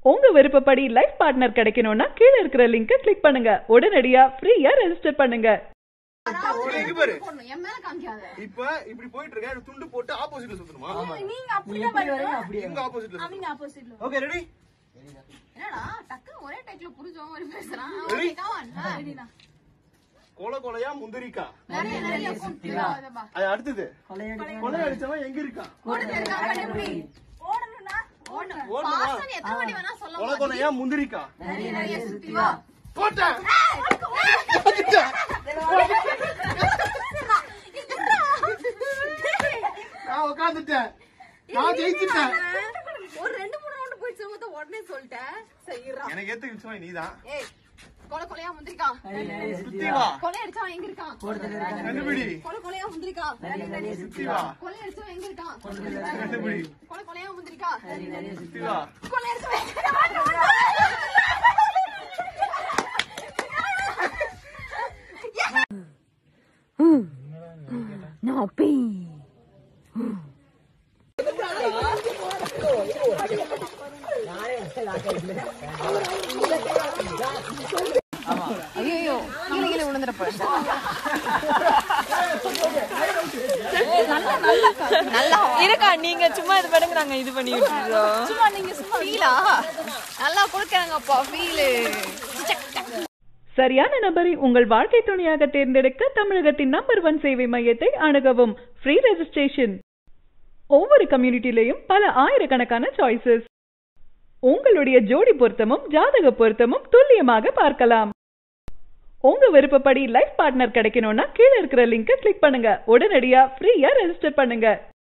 உங்க விருப்பப்படி life partner கிடைக்கணும்னா கீழ இருக்கிற லிங்கை கிளிக் பண்ணுங்க உடனடியா ஃப்ரீயா ரெஜிஸ்டர் பண்ணுங்க இங்க பாரு போடணும். என் மேல காமிக்காத. இப்ப இப்படி போயிட்டு இருக்க எனக்கு துண்டு போட்டு ஆப்போசிட்ல சுத்தணுமா நீங்க அப்படிதான் பண்ணுங்க. எங்க ஆப்போசிட்ல அவங்க opposite ல. ஓகே ரெடி என்னடா டக்குனு ஒரே டைப்ல புரிஞ்சவன் மாதிரி பேசுறான் Ready? Okay, come on. Ah, ready தான். கொலை கொலையா முந்திரிக்கா நிறைய நிறைய கூப்பிட்டு வா. அது அடுத்தது கொலை அடிச்சவன் எங்க இருக்கான் ஓடுது இருக்கா? கண்டுபிடி. ஓடணும்னா? ஓடணும். ஓடணுமா? Fast ஆ நீ எத்தனை வாட்டி வேணா சொல்லலாம். கொலை கொலையா முந்திரிக்கா நிறைய நிறைய சுத்தி வா. போட்டேன் நான் உட்காந்துட்டேன் நான் ஜெயிச்சிட்டேன் ஒரு ரெண்டு மூணு ரவுண்ட் போயிடுச்சு மொத்தம் உடனே சொல்லிட்டேன் செய்யறான் எனக்கு ஏத்த விஷயம் நீதான் ஏய் கொலை கொலையா முந்திரிக்கான் சுத்தி வா கொலை அடிச்சவன் எங்க இருக்கான் கண்டுபிடி கொலை கொலையா முந்திரிக்கான் சுத்தி வா கொலை அடிச்சவன் எங்க இருக்கான் கண்டுபிடி கொலை கொலையா முந்திரிக்கான் சுத்தி வா கொலை அடிச்சவன் எங்க இருக்கான்? ஐயோ கீழே கீழே விழுந்துட போறேன் நல்லா இருக்கா நீங்க சும்மா இது பண்ணுங்க நாங்க இது பண்ணி விட்டுறோம் சும்மா நீங்க சும்மா ஃபீலா நல்லா கொடுக்குறாங்கப்பா ஃபீலு சரியான நபரை உங்கள் வாழ்க்கை துணையாக தேர்ந்தெடுக்க தமிழகத்தின் நம்பர் ஒன் சேவை மையத்தை அணுகவும் ஃப்ரீ ரெஜிஸ்ட்ரேஷன் ஒவ்வொரு கம்யூனிட்டிலையும் பல ஆயிரக்கணக்கான சாய்ஸஸ் உங்களுடைய ஜோடி பொருத்தமும் ஜாதக பொருத்தமும் துல்லியமாக பார்க்கலாம் உங்க விருப்பப்படி லைஃப் பார்ட்னர் கிடைக்கணும்னா கீழ இருக்கிற லிங்கை கிளிக் பண்ணுங்க உடனடியா ஃப்ரீயா ரெஜிஸ்டர் பண்ணுங்க